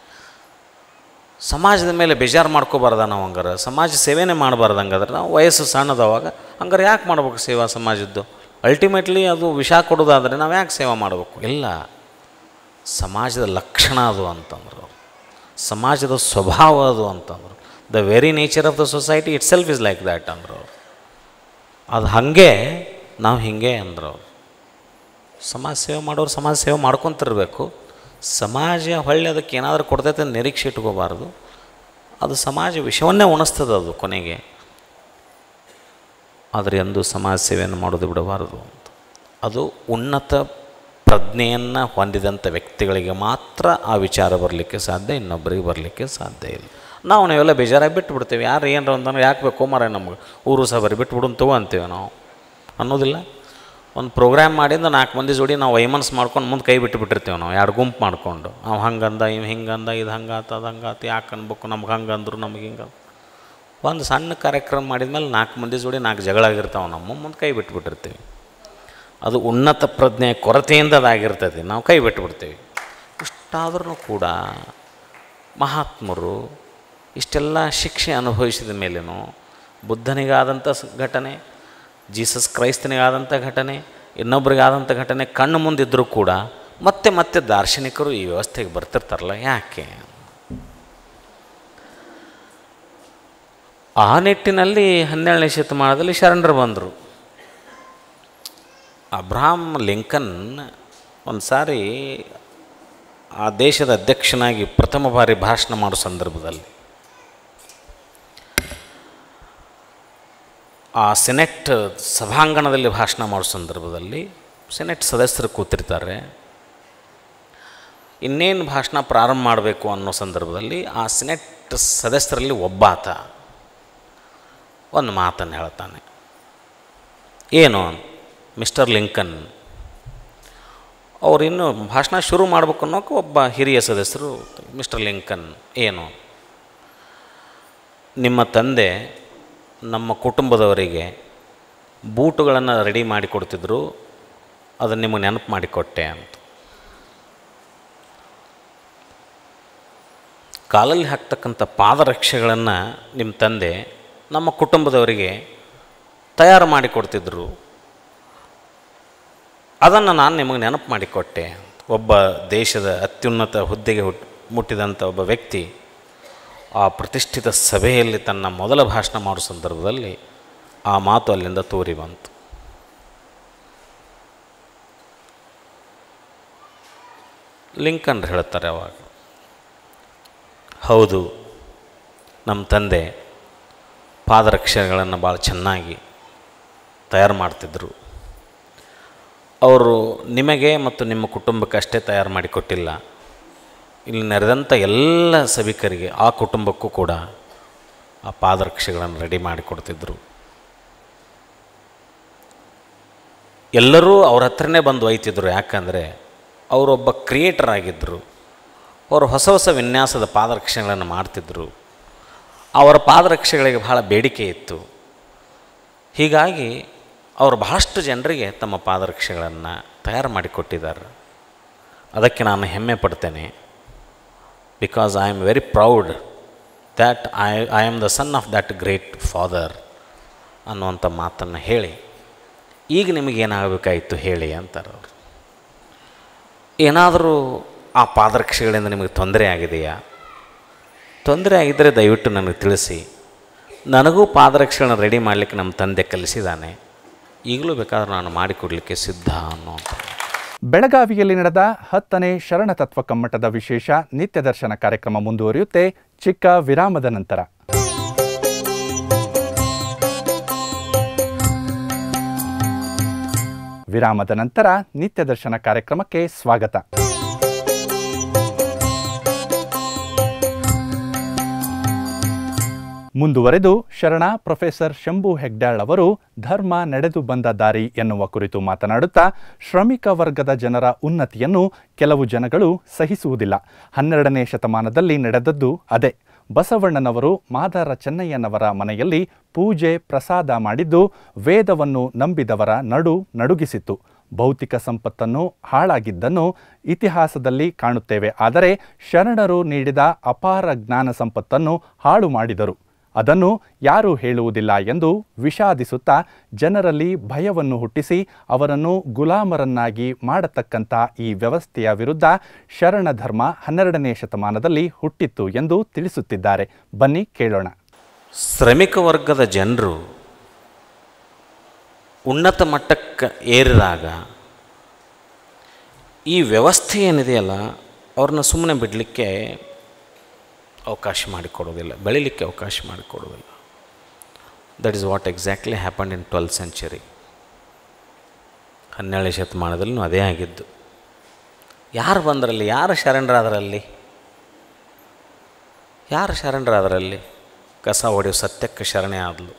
ಸಮಾಜದ ಮೇಲೆ ಬೇಜಾರು ಮಾಡ್ಕೋಬಾರ್ದ ನಾವು ಹಂಗಾರೆ ಸಮಾಜ ಸೇವೆನೇ ಮಾಡಬಾರ್ದು ಹಂಗಾದ್ರೆ ನಾವು ವಯಸ್ಸು ಸಣ್ಣದವಾಗ ಹಂಗಾರೆ ಯಾಕೆ ಮಾಡ್ಬೇಕು ಸೇವಾ ಸಮಾಜದ್ದು ಅಲ್ಟಿಮೇಟ್ಲಿ ಅದು ವಿಷ ಕೊಡೋದಾದರೆ ನಾವು ಯಾಕೆ ಸೇವೆ ಮಾಡಬೇಕು ಇಲ್ಲ ಸಮಾಜದ ಲಕ್ಷಣ ಅದು ಅಂತಂದರು ಸಮಾಜದ ಸ್ವಭಾವ ಅದು ಅಂತಂದರು the very nature of the society itself is like that ಅಂದರು ಅವರು ಅದು ಹಾಗೆ ನಾವು ಹಿಂಗೆ ಅಂದರು ಅವರು ಸಮಾಜ ಸೇವೆ ಮಾಡೋರು ಸಮಾಜ ಸೇವೆ ಮಾಡ್ಕೊತಿರ್ಬೇಕು ಸಮಾಜ ಹೊಳ್ಳಿ ಅದಕ್ಕೆ ಏನಾದರೂ ಕೊಡ್ತೈತೆ ಅಂತ ನಿರೀಕ್ಷೆ ಇಟ್ಕೋಬಾರ್ದು ಅದು ಸಮಾಜ ವಿಷವನ್ನೇ ಉಣಿಸ್ತದೆ ಅದು ಕೊನೆಗೆ ಆದರೆ ಎಂದು ಸಮಾಜ ಸೇವೆಯನ್ನು ಮಾಡೋದು ಬಿಡಬಾರದು ಅಂತ ಅದು ಉನ್ನತ ಪ್ರಜ್ಞೆಯನ್ನು ಹೊಂದಿದಂಥ ವ್ಯಕ್ತಿಗಳಿಗೆ ಮಾತ್ರ ಆ ವಿಚಾರ ಬರಲಿಕ್ಕೆ ಸಾಧ್ಯ ಇನ್ನೊಬ್ಬರಿಗೆ ಬರಲಿಕ್ಕೆ ಸಾಧ್ಯ ಇಲ್ಲ ನಾವು ನಾವೆಲ್ಲ ಬೇಜಾರಾಗಿ ಬಿಟ್ಟು ಬಿಡ್ತೇವೆ ಯಾರು ಏನರ ಅಂತಂದ್ರೆ ಯಾಕೆ ಬೇಕು ಮಾರ ನಮ್ಗೆ ಊರು ಸಹ ಬರೀ ಬಿಟ್ಟು ಬಿಡು ತಗೋ ಅಂತೀವಿ ನಾವು ಅನ್ನೋದಿಲ್ಲ ಒಂದು ಪ್ರೋಗ್ರಾಮ್ ಮಾಡಿಂದ ನಾಲ್ಕು ಮಂದಿ ಜೋಡಿ ನಾವು ವೈಮನ್ಸ್ ಮಾಡ್ಕೊಂಡು ಮುಂದೆ ಕೈ ಬಿಟ್ಟು ಬಿಟ್ಟಿರ್ತೀವಿ ನಾವು ಎರಡು ಗುಂಪು ಮಾಡ್ಕೊಂಡು ಅವು ಹಂಗಂದ ಇವ್ ಹಿಂಗಂದ ಇದು ಹಂಗಾತ ಅದು ಹಂಗಾತ ಯಾಕೆ ಅನ್ಬೇಕು ನಮ್ಗೆ ಹಂಗೆ ಅಂದರು ನಮ್ಗೆ ಹಿಂಗೆ ಒಂದು ಸಣ್ಣ ಕಾರ್ಯಕ್ರಮ ಮಾಡಿದ್ಮೇಲೆ ನಾಲ್ಕು ಮಂದಿ ಜೋಡಿ ನಾಲ್ಕು ಜಗಳ ಆಗಿರ್ತಾವೆ ನಮ್ಮ ಮುಂದೆ ಕೈ ಬಿಟ್ಬಿಟ್ಟಿರ್ತೀವಿ ಅದು ಉನ್ನತ ಪ್ರಜ್ಞೆ ಕೊರತೆಯಿಂದ ಅದಾಗಿರ್ತದೆ ನಾವು ಕೈ ಬಿಟ್ಬಿಡ್ತೀವಿ ಇಷ್ಟಾದ್ರೂ ಕೂಡ ಮಹಾತ್ಮರು ಇಷ್ಟೆಲ್ಲ ಶಿಕ್ಷೆ ಅನುಭವಿಸಿದ ಮೇಲೇನು ಬುದ್ಧನಿಗಾದಂಥ ಸ- ಘಟನೆ ಜೀಸಸ್ ಕ್ರೈಸ್ತನಿಗಾದಂಥ ಘಟನೆ ಇನ್ನೊಬ್ರಿಗಾದಂಥ ಘಟನೆ ಕಣ್ಣು ಮುಂದಿದ್ದರೂ ಕೂಡ ಮತ್ತೆ ಮತ್ತೆ ದಾರ್ಶನಿಕರು ಈ ವ್ಯವಸ್ಥೆಗೆ ಬರ್ತಿರ್ತಾರಲ್ಲ ಯಾಕೆ ಆ ನಿಟ್ಟಿನಲ್ಲಿ ಹನ್ನೆರಡನೇ ಶತಮಾನದಲ್ಲಿ ಶರಣರು ಬಂದರು ಅಬ್ರಹಾಂ ಲಿಂಕನ್ ಒಂದು ಸಾರಿ ಆ ದೇಶದ ಅಧ್ಯಕ್ಷನಾಗಿ ಪ್ರಥಮ ಬಾರಿ ಭಾಷಣ ಮಾಡೋ ಸಂದರ್ಭದಲ್ಲಿ ಆ ಸೆನೆಟ್ ಸಭಾಂಗಣದಲ್ಲಿ ಭಾಷಣ ಮಾಡೋ ಸಂದರ್ಭದಲ್ಲಿ ಸೆನೆಟ್ ಸದಸ್ಯರು ಕೂತಿರ್ತಾರೆ ಇನ್ನೇನು ಭಾಷಣ ಪ್ರಾರಂಭ ಮಾಡಬೇಕು ಅನ್ನೋ ಸಂದರ್ಭದಲ್ಲಿ ಆ ಸೆನೆಟ್ ಸದಸ್ಯರಲ್ಲಿ ಒಬ್ಬಾತ ಒಂದು ಮಾತನ್ನು ಹೇಳ್ತಾನೆ ಏನು ಮಿಸ್ಟರ್ ಲಿಂಕನ್ ಅವ್ರು ಇನ್ನು ಭಾಷಣ ಶುರು ಮಾಡ್ಬೇಕು ಅನ್ನೋಕೆ ಒಬ್ಬ ಹಿರಿಯ ಸದಸ್ಯರು ಮಿಸ್ಟರ್ ಲಿಂಕನ್ ಏನು ನಿಮ್ಮ ತಂದೆ ನಮ್ಮ ಕುಟುಂಬದವರಿಗೆ ಬೂಟುಗಳನ್ನು ರೆಡಿ ಮಾಡಿ ಕೊಡ್ತಿದ್ರು ಅದನ್ನು ನಿಮಗೆ ನೆನಪು ಮಾಡಿಕೊಟ್ಟೆ ಅಂತ ಕಾಲಲ್ಲಿ ಹಾಕ್ತಕ್ಕಂಥ ಪಾದರಕ್ಷೆಗಳನ್ನು ನಿಮ್ಮ ತಂದೆ ನಮ್ಮ ಕುಟುಂಬದವರಿಗೆ ತಯಾರು ಮಾಡಿಕೊಡ್ತಿದ್ರು ಅದನ್ನು ನಾನು ನಿಮಗೆ ನೆನಪು ಮಾಡಿಕೊಟ್ಟೆ ಒಬ್ಬ ದೇಶದ ಅತ್ಯುನ್ನತ ಹುದ್ದೆಗೆ ಹುಟ್ ಮುಟ್ಟಿದಂಥ ಒಬ್ಬ ವ್ಯಕ್ತಿ ಆ ಪ್ರತಿಷ್ಠಿತ ಸಭೆಯಲ್ಲಿ ತನ್ನ ಮೊದಲ ಭಾಷಣ ಮಾಡೋ ಸಂದರ್ಭದಲ್ಲಿ ಆ ಮಾತು ಅಲ್ಲಿಂದ ತೋರಿ ಬಂತು ಲಿಂಕನ್ ಹೇಳ್ತಾರೆ ಅವಾಗ ಹೌದು ನಮ್ಮ ತಂದೆ ಪಾದರಕ್ಷೆಗಳನ್ನು ಭಾಳ ಚೆನ್ನಾಗಿ ತಯಾರು ಮಾಡ್ತಿದ್ದರು ಅವರು ನಿಮಗೆ ಮತ್ತು ನಿಮ್ಮ ಕುಟುಂಬಕ್ಕೆ ಅಷ್ಟೇ ತಯಾರು ಮಾಡಿಕೊಟ್ಟಿಲ್ಲ ಇಲ್ಲಿ ನೆರೆದಂಥ ಎಲ್ಲ ಸಭಿಕರಿಗೆ ಆ ಕುಟುಂಬಕ್ಕೂ ಕೂಡ ಆ ಪಾದರಕ್ಷೆಗಳನ್ನು ರೆಡಿ ಮಾಡಿಕೊಡ್ತಿದ್ರು ಎಲ್ಲರೂ ಅವ್ರ ಹತ್ರನೇ ಬಂದು ಒಯ್ತಿದ್ರು ಯಾಕಂದರೆ ಅವರೊಬ್ಬ ಕ್ರಿಯೇಟರ್ ಆಗಿದ್ದರು ಅವರು ಹೊಸ ಹೊಸ ವಿನ್ಯಾಸದ ಪಾದರಕ್ಷೆಗಳನ್ನು ಮಾಡ್ತಿದ್ದರು ಅವರ ಪಾದರಕ್ಷೆಗಳಿಗೆ ಬಹಳ ಬೇಡಿಕೆ ಇತ್ತು ಹೀಗಾಗಿ ಅವರು ಬಹಳಷ್ಟು ಜನರಿಗೆ ತಮ್ಮ ಪಾದರಕ್ಷೆಗಳನ್ನು ತಯಾರು ಮಾಡಿಕೊಟ್ಟಿದ್ದಾರೆ ಅದಕ್ಕೆ ನಾನು ಹೆಮ್ಮೆ ಪಡ್ತೇನೆ because I am very proud that I I am the son of that great father ಅನ್ನುವಂಥ ಮಾತನ್ನು ಹೇಳಿ ಈಗ ನಿಮಗೇನಾಗಬೇಕಾಯಿತು ಹೇಳಿ ಅಂತಾರೆ ಅವರು ಏನಾದರೂ ಆ ಪಾದರಕ್ಷೆಗಳಿಂದ ನಿಮಗೆ ತೊಂದರೆ ಆಗಿದೆಯಾ ತೊಂದರೆ ಆಗಿದ್ದರೆ ದಯವಿಟ್ಟು ನನಗೆ ತಿಳಿಸಿ ನನಗೂ ಪಾದರಕ್ಷೆಗಳನ್ನ ರೆಡಿ ಮಾಡಲಿಕ್ಕೆ ನಮ್ಮ ತಂದೆ ಕಲಿಸಿದ್ದಾನೆ ಈಗಲೂ ಬೇಕಾದ್ರೆ ನಾನು ಮಾಡಿಕೊಡಲಿಕ್ಕೆ ಸಿದ್ಧ ಅನ್ನುವಂಥ ಬೆಳಗಾವಿಯಲ್ಲಿ ನಡೆದ ಹತ್ತನೇ ಶರಣ ತತ್ವ ಕಮ್ಮಟದ ವಿಶೇಷ ನಿತ್ಯ ದರ್ಶನ ಕಾರ್ಯಕ್ರಮ ಮುಂದುವರಿಯುತ್ತೆ ಚಿಕ್ಕ ವಿರಾಮದ ನಂತರ ವಿರಾಮದ ನಂತರ ನಿತ್ಯ ದರ್ಶನ ಕಾರ್ಯಕ್ರಮಕ್ಕೆ ಸ್ವಾಗತ ಮುಂದುವರೆದು ಶರಣ ಪ್ರೊಫೆಸರ್ ಶಂಭು ಹೆಗ್ಡಾಳ್ ಅವರು ಧರ್ಮ ನಡೆದು ಬಂದ ದಾರಿ ಎನ್ನುವ ಕುರಿತು ಮಾತನಾಡುತ್ತಾ ಶ್ರಮಿಕ ವರ್ಗದ ಜನರ ಉನ್ನತಿಯನ್ನು ಕೆಲವು ಜನಗಳು ಸಹಿಸುವುದಿಲ್ಲ ಹನ್ನೆರಡನೇ ಶತಮಾನದಲ್ಲಿ ನಡೆದದ್ದು ಅದೇ ಬಸವಣ್ಣನವರು ಮಾದಾರ ಚೆನ್ನಯ್ಯನವರ ಮನೆಯಲ್ಲಿ ಪೂಜೆ ಪ್ರಸಾದ ಮಾಡಿದ್ದು ವೇದವನ್ನು ನಂಬಿದವರ ನಡು ನಡುಗಿಸಿತ್ತು ಭೌತಿಕ ಸಂಪತ್ತನ್ನು ಹಾಳಾಗಿದ್ದನ್ನು ಇತಿಹಾಸದಲ್ಲಿ ಕಾಣುತ್ತೇವೆ ಆದರೆ ಶರಣರು ನೀಡಿದ ಅಪಾರ ಜ್ಞಾನ ಸಂಪತ್ತನ್ನು ಹಾಳು ಮಾಡಿದರು ಅದನ್ನು ಯಾರೂ ಹೇಳುವುದಿಲ್ಲ ಎಂದು ವಿಷಾದಿಸುತ್ತಾ ಜನರಲ್ಲಿ ಭಯವನ್ನು ಹುಟ್ಟಿಸಿ ಅವರನ್ನು ಗುಲಾಮರನ್ನಾಗಿ ಮಾಡತಕ್ಕಂಥ ಈ ವ್ಯವಸ್ಥೆಯ ವಿರುದ್ಧ ಶರಣ ಧರ್ಮ ಹನ್ನೆರಡನೇ ಶತಮಾನದಲ್ಲಿ ಹುಟ್ಟಿತ್ತು ಎಂದು ತಿಳಿಸುತ್ತಿದ್ದಾರೆ ಬನ್ನಿ ಕೇಳೋಣ ಶ್ರಮಿಕ ವರ್ಗದ ಜನರು ಉನ್ನತ ಮಟ್ಟಕ್ಕೆ ಏರಿದಾಗ ಈ ವ್ಯವಸ್ಥೆ ಏನಿದೆಯಲ್ಲ ಅವ್ರನ್ನ ಸುಮ್ಮನೆ ಬಿಡಲಿಕ್ಕೆ ಅವಕಾಶ ಮಾಡಿಕೊಡೋದಿಲ್ಲ ಬೆಳಿಲಿಕ್ಕೆ ಅವಕಾಶ ಮಾಡಿಕೊಡೋದಿಲ್ಲ that is what exactly happened in twelfth century ಹನ್ನೆರಡನೇ ಶತಮಾನದಲ್ಲೂ ಅದೇ ಆಗಿದ್ದು ಯಾರು ಬಂದರಲ್ಲಿ ಯಾರು ಶರಣರಾದರಲ್ಲಿ ಯಾರು ಶರಣರಾದರಲ್ಲಿ ಕಸ ಹೊಡೆಯೋ ಸತ್ಯಕ್ಕೆ ಶರಣೆ ಆದಲು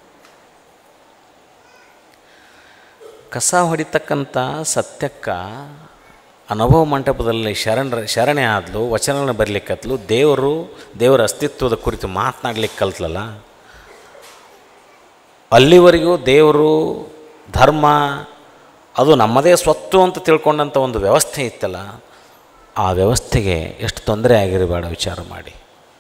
ಕಸ ಹೊಡಿತಕ್ಕಂಥ ಸತ್ಯಕ್ಕ ಅನುಭವ ಮಂಟಪದಲ್ಲಿ ಶರಣರ ಶರಣೆ ಆದಲು ವಚನಗಳನ್ನ ಬರಲಿಕ್ಕತ್ಲು ದೇವರು ದೇವರ ಅಸ್ತಿತ್ವದ ಕುರಿತು ಮಾತನಾಡ್ಲಿಕ್ಕೆ ಕಲ್ತಲಲ್ಲ ಅಲ್ಲಿವರೆಗೂ ದೇವರು ಧರ್ಮ ಅದು ನಮ್ಮದೇ ಸ್ವತ್ತು ಅಂತ ತಿಳ್ಕೊಂಡಂಥ ಒಂದು ವ್ಯವಸ್ಥೆ ಇತ್ತಲ್ಲ ಆ ವ್ಯವಸ್ಥೆಗೆ ಎಷ್ಟು ತೊಂದರೆ ಆಗಿರಬೇಡ ವಿಚಾರ ಮಾಡಿ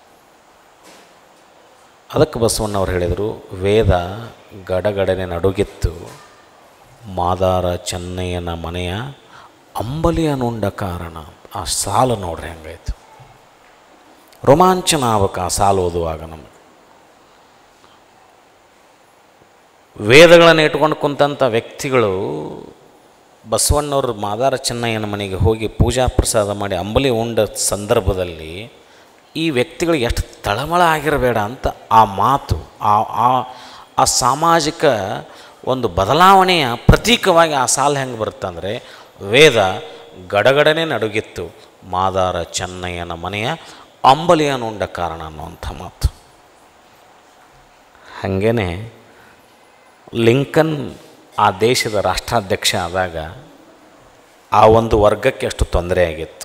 ಅದಕ್ಕೆ ಬಸವಣ್ಣವ್ರು ಹೇಳಿದರು ವೇದ ಗಡಗಡನೆ ನಡುಗಿತ್ತು ಮಾದಾರ ಚೆನ್ನಯ್ಯನ ಮನೆಯ ಅಂಬಲಿಯ ನುಂಡ ಕಾರಣ ಆ ಸಾಲು ನೋಡ್ರಿ ಹೆಂಗಾಯ್ತು ರೋಮಾಂಚನ ಆಗ್ಬೇಕು ಆ ಸಾಲು ಓದುವಾಗ ನಮಗೆ ವೇದಗಳನ್ನು ಇಟ್ಕೊಂಡು ಕುಂತಂಥ ವ್ಯಕ್ತಿಗಳು ಬಸವಣ್ಣವ್ರ ಮಾದಾರ ಚೆನ್ನಯ್ಯನ ಮನೆಗೆ ಹೋಗಿ ಪೂಜಾ ಪ್ರಸಾದ ಮಾಡಿ ಅಂಬಲಿ ಉಂಡ ಸಂದರ್ಭದಲ್ಲಿ ಈ ವ್ಯಕ್ತಿಗಳಿಗೆ ಎಷ್ಟು ತಳಮಳ ಆಗಿರಬೇಡ ಅಂತ ಆ ಮಾತು ಆ ಆ ಆ ಸಾಮಾಜಿಕ ಒಂದು ಬದಲಾವಣೆಯ ಪ್ರತೀಕವಾಗಿ ಆ ಸಾಲು ಹೆಂಗೆ ಬರುತ್ತಂದರೆ ವೇದ ಗಡಗಡನೆ ನಡುಗಿತ್ತು ಮಾದಾರ ಚೆನ್ನಯ್ಯನ ಮನೆಯ ಅಂಬಲಿಯನುಂಡ ಕಾರಣ ಅನ್ನುವಂಥ ಮಾತು ಹಾಗೇ ಲಿಂಕನ್ ಆ ದೇಶದ ರಾಷ್ಟ್ರಾಧ್ಯಕ್ಷ ಆದಾಗ ಆ ಒಂದು ವರ್ಗಕ್ಕೆ ಎಷ್ಟು ತೊಂದರೆ ಆಗಿತ್ತು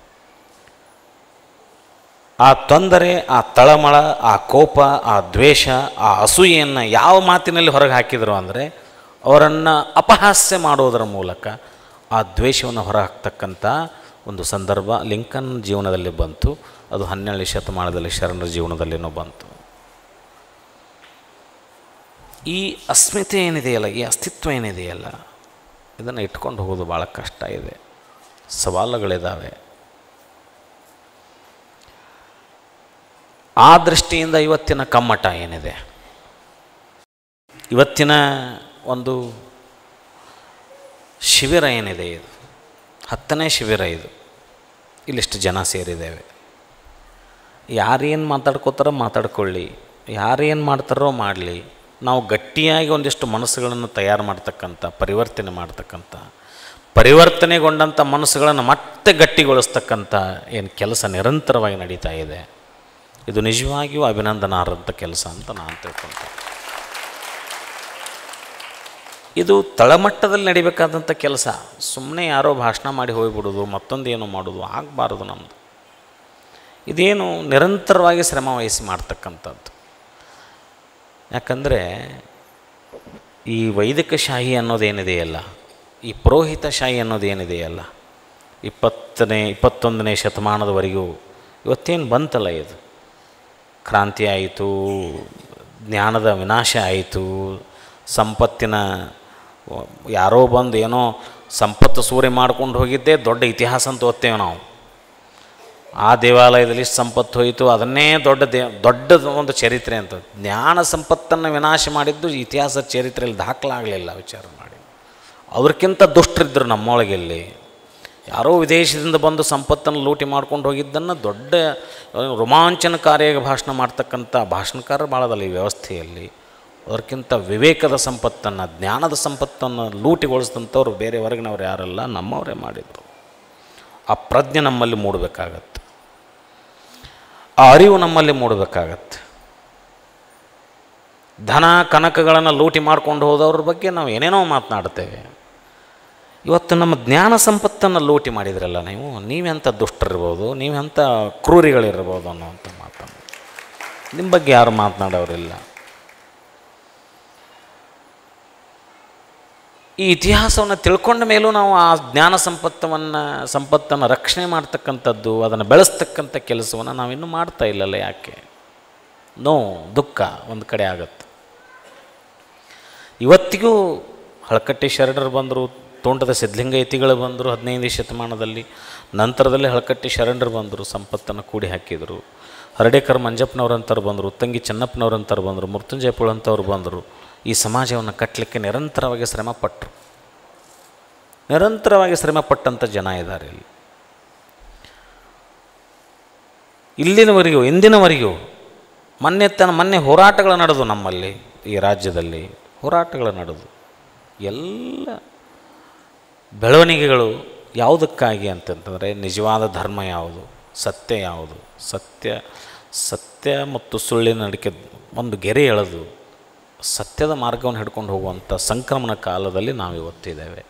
ಆ ತೊಂದರೆ ಆ ತಳಮಳ ಆ ಕೋಪ ಆ ದ್ವೇಷ ಆ ಅಸೂಯೆಯನ್ನು ಯಾವ ಮಾತಿನಲ್ಲಿ ಹೊರಗೆ ಹಾಕಿದರು ಅಂದರೆ ಅವರನ್ನು ಅಪಹಾಸ್ಯ ಮಾಡೋದರ ಮೂಲಕ ಆ ದ್ವೇಷವನ್ನು ಹೊರಹಾಕ್ತಕ್ಕಂಥ ಒಂದು ಸಂದರ್ಭ ಲಿಂಕನ್ ಜೀವನದಲ್ಲಿ ಬಂತು ಅದು ಹನ್ನೆರಡನೇ ಶತಮಾನದಲ್ಲಿ ಶರಣರ ಜೀವನದಲ್ಲಿನೂ ಬಂತು ಈ ಅಸ್ಮಿತೆ ಏನಿದೆಯಲ್ಲ ಈ ಅಸ್ತಿತ್ವ ಏನಿದೆಯಲ್ಲ ಇದನ್ನು ಇಟ್ಕೊಂಡು ಹೋಗೋದು ಭಾಳ ಕಷ್ಟ ಇದೆ ಸವಾಲುಗಳಿದ್ದಾವೆ ಆ ದೃಷ್ಟಿಯಿಂದ ಇವತ್ತಿನ ಕಮ್ಮಟ ಏನಿದೆ ಇವತ್ತಿನ ಒಂದು ಶಿಬಿರ ಏನಿದೆ ಇದು ಹತ್ತನೇ ಶಿಬಿರ ಇದು ಇಲ್ಲಿಷ್ಟು ಜನ ಸೇರಿದ್ದೇವೆ ಯಾರೇನು ಮಾತಾಡ್ಕೋತಾರೋ ಮಾತಾಡ್ಕೊಳ್ಳಿ ಯಾರೇನು ಮಾಡ್ತಾರೋ ಮಾಡಲಿ ನಾವು ಗಟ್ಟಿಯಾಗಿ ಒಂದಿಷ್ಟು ಮನಸ್ಸುಗಳನ್ನು ತಯಾರು ಮಾಡ್ತಕ್ಕಂಥ ಪರಿವರ್ತನೆ ಮಾಡ್ತಕ್ಕಂಥ ಪರಿವರ್ತನೆಗೊಂಡಂಥ ಮನಸ್ಸುಗಳನ್ನು ಮತ್ತೆ ಗಟ್ಟಿಗೊಳಿಸ್ತಕ್ಕಂಥ ಏನು ಕೆಲಸ ನಿರಂತರವಾಗಿ ನಡೀತಾ ಇದೆ ಇದು ನಿಜವಾಗಿಯೂ ಅಭಿನಂದನಾರ್ಹಂಥ ಕೆಲಸ ಅಂತ ನಾನು ತಿಳ್ಕೊಳ್ತೇನೆ ಇದು ತಳಮಟ್ಟದಲ್ಲಿ ನಡಿಬೇಕಾದಂಥ ಕೆಲಸ ಸುಮ್ಮನೆ ಯಾರೋ ಭಾಷಣ ಮಾಡಿ ಹೋಗ್ಬಿಡೋದು ಮತ್ತೊಂದು ಏನೋ ಮಾಡೋದು ಆಗಬಾರ್ದು ನಮ್ಮದು ಇದೇನು ನಿರಂತರವಾಗಿ ಶ್ರಮ ವಹಿಸಿ ಮಾಡ್ತಕ್ಕಂಥದ್ದು ಯಾಕಂದರೆ ಈ ವೈದಿಕ ಶಾಹಿ ಅನ್ನೋದೇನಿದೆಯಲ್ಲ ಈ ಪುರೋಹಿತ ಶಾಹಿ ಅನ್ನೋದೇನಿದೆಯಲ್ಲ ಇಪ್ಪತ್ತನೇ ಇಪ್ಪತ್ತೊಂದನೇ ಶತಮಾನದವರೆಗೂ ಇವತ್ತೇನು ಬಂತಲ್ಲ ಇದು ಕ್ರಾಂತಿ ಆಯಿತು ಜ್ಞಾನದ ವಿನಾಶ ಆಯಿತು ಸಂಪತ್ತಿನ ಯಾರೋ ಬಂದು ಏನೋ ಸಂಪತ್ತು ಸೂರೆ ಮಾಡ್ಕೊಂಡು ಹೋಗಿದ್ದೇ ದೊಡ್ಡ ಇತಿಹಾಸ ಅಂತ ಓದ್ತೇವೆ ನಾವು ಆ ದೇವಾಲಯದಲ್ಲಿ ಇಷ್ಟು ಸಂಪತ್ತು ಹೋಯಿತು ಅದನ್ನೇ ದೊಡ್ಡ ದೇ ದೊಡ್ಡ ಒಂದು ಚರಿತ್ರೆ ಅಂತ ಜ್ಞಾನ ಸಂಪತ್ತನ್ನು ವಿನಾಶ ಮಾಡಿದ್ದು ಇತಿಹಾಸ ಚರಿತ್ರೆಯಲ್ಲಿ ದಾಖಲಾಗಲಿಲ್ಲ ವಿಚಾರ ಮಾಡಿ ಅವ್ರಿಗಿಂತ ದುಷ್ಟರಿದ್ದರು ನಮ್ಮೊಳಗೆ ಇಲ್ಲಿ ಯಾರೋ ವಿದೇಶದಿಂದ ಬಂದು ಸಂಪತ್ತನ್ನು ಲೂಟಿ ಮಾಡ್ಕೊಂಡು ಹೋಗಿದ್ದನ್ನು ದೊಡ್ಡ ರೋಮಾಂಚನಕಾರಿಯಾಗಿ ಭಾಷಣ ಮಾಡ್ತಕ್ಕಂಥ ಭಾಷಣಕಾರ ಭಾಳದಲ್ಲ ಈ ವ್ಯವಸ್ಥೆಯಲ್ಲಿ ಅದಕ್ಕಿಂತ ವಿವೇಕದ ಸಂಪತ್ತನ್ನು ಜ್ಞಾನದ ಸಂಪತ್ತನ್ನು ಲೂಟಿಗೊಳಿಸಿದಂಥವ್ರು ಬೇರೆ ಹೊರಗಿನವ್ರು ಯಾರಲ್ಲ ನಮ್ಮವರೇ ಮಾಡಿದರು ಆ ಪ್ರಜ್ಞೆ ನಮ್ಮಲ್ಲಿ ಮೂಡಬೇಕಾಗತ್ತೆ ಆ ಅರಿವು ನಮ್ಮಲ್ಲಿ ಮೂಡಬೇಕಾಗತ್ತೆ ಧನ ಕನಕಗಳನ್ನು ಲೂಟಿ ಮಾಡ್ಕೊಂಡು ಹೋದವ್ರ ಬಗ್ಗೆ ನಾವು ಏನೇನೋ ಮಾತನಾಡ್ತೇವೆ ಇವತ್ತು ನಮ್ಮ ಜ್ಞಾನ ಸಂಪತ್ತನ್ನು ಲೂಟಿ ಮಾಡಿದ್ರಲ್ಲ ನೀವು ನೀವೆಂಥ ದುಷ್ಟರಿರ್ಬೋದು ನೀವೆಂಥ ಕ್ರೂರಿಗಳಿರ್ಬೋದು ಅನ್ನೋವಂಥ ಮಾತನ್ನು ನಿಮ್ಮ ಬಗ್ಗೆ ಯಾರು ಮಾತನಾಡೋರಿಲ್ಲ ಈ ಇತಿಹಾಸವನ್ನು ತಿಳ್ಕೊಂಡ ಮೇಲೂ ನಾವು ಆ ಜ್ಞಾನ ಸಂಪತ್ತವನ್ನು ಸಂಪತ್ತನ್ನು ರಕ್ಷಣೆ ಮಾಡ್ತಕ್ಕಂಥದ್ದು ಅದನ್ನು ಬೆಳೆಸ್ತಕ್ಕಂಥ ಕೆಲಸವನ್ನು ನಾವಿನ್ನೂ ಮಾಡ್ತಾ ಇಲ್ಲಲ್ಲ ಯಾಕೆ ನೋವು ದುಃಖ ಒಂದು ಕಡೆ ಆಗತ್ತೆ ಇವತ್ತಿಗೂ ಹಳಕಟ್ಟಿ ಶರಣರು ಬಂದರು ತೋಂಟದ ಸಿದ್ಧಲಿಂಗಯತಿಗಳು ಬಂದರು ಹದಿನೈದನೇ ಶತಮಾನದಲ್ಲಿ ನಂತರದಲ್ಲಿ ಹಳಕಟ್ಟಿ ಶರಣರು ಬಂದರು ಸಂಪತ್ತನ್ನು ಕೂಡಿ ಹಾಕಿದರು ಹರಡೇಕರ್ ಮಂಜಪ್ಪನವ್ರಂಥವ್ರು ಬಂದರು ತಂಗಿ ಚೆನ್ನಪ್ಪನವ್ರಂಥವ್ರು ಬಂದರು ಮೃತ್ಯುಂಜಯ ಪುಳಂಥವ್ರು ಬಂದರು ಈ ಸಮಾಜವನ್ನು ಕಟ್ಟಲಿಕ್ಕೆ ನಿರಂತರವಾಗಿ ಶ್ರಮಪಟ್ಟರು ನಿರಂತರವಾಗಿ ಶ್ರಮಪಟ್ಟಂಥ ಜನ ಇದ್ದಾರೆ ಇಲ್ಲಿ ಇಲ್ಲಿನವರೆಗೂ ಇಂದಿನವರೆಗೂ ಮೊನ್ನೆ ತನ್ನ ಮೊನ್ನೆ ಹೋರಾಟಗಳು ನಡೆದು ನಮ್ಮಲ್ಲಿ ಈ ರಾಜ್ಯದಲ್ಲಿ ಹೋರಾಟಗಳು ನಡೆದು ಎಲ್ಲ ಬೆಳವಣಿಗೆಗಳು ಯಾವುದಕ್ಕಾಗಿ ಅಂತಂತಂದರೆ ನಿಜವಾದ ಧರ್ಮ ಯಾವುದು ಸತ್ಯ ಯಾವುದು ಸತ್ಯ ಸತ್ಯ ಮತ್ತು ಸುಳ್ಳಿನ ನಡಿಕೆ ಒಂದು ಗೆರೆ ಎಳೆದು ಸತ್ಯದ ಮಾರ್ಗವನ್ನು ಹಿಡ್ಕೊಂಡು ಹೋಗುವಂಥ ಸಂಕ್ರಮಣ ಕಾಲದಲ್ಲಿ ನಾವು ಇವತ್ತಿದ್ದೇವೆ